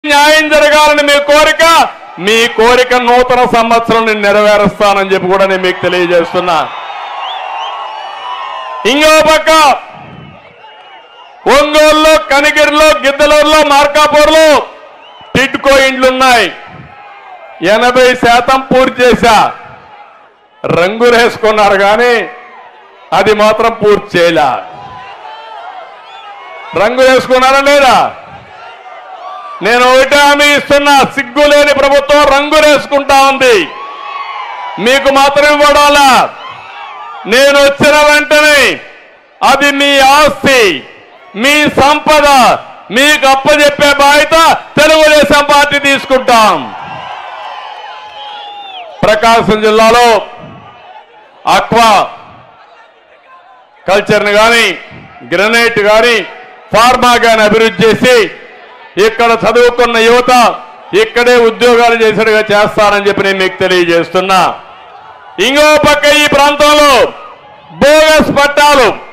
న్యాయం జరగాలని మీ కోరిక మీ కోరిక నూతన సంవత్సరం నేను నెరవేరుస్తానని చెప్పి కూడా నేను మీకు తెలియజేస్తున్నా ఇంకో పక్క ఒంగోలులో కనిగిరిలో గిద్దలూరులో మార్కాపూర్లో టిడ్కో ఇండ్లున్నాయి ఎనభై శాతం పూర్తి చేశా రంగులు వేసుకున్నారు కానీ అది మాత్రం పూర్తి చేయలే రంగులు వేసుకున్నారా లేదా నేను ఒకటే హామీ ఇస్తున్నా సిగ్గు లేని ప్రభుత్వం రంగులు వేసుకుంటా ఉంది మీకు మాత్రం ఇవ్వడాలా నేను వచ్చిన వెంటనే అది మీ ఆస్తి మీ సంపద మీకు అప్పచెప్పే బాధ్యత తెలుగుదేశం పార్టీ తీసుకుంటాం ప్రకాశం జిల్లాలో అక్వా కల్చర్ని కానీ గ్రనైట్ కానీ ఫార్మా కానీ అభివృద్ధి చేసి ఇక్కడ చదువుకున్న యువత ఇక్కడే ఉద్యోగాలు చేసేట్టుగా చేస్తానని చెప్పి నేను మీకు తెలియజేస్తున్నా ఇంకో పక్క ఈ ప్రాంతంలో బోగస్ పట్టాలు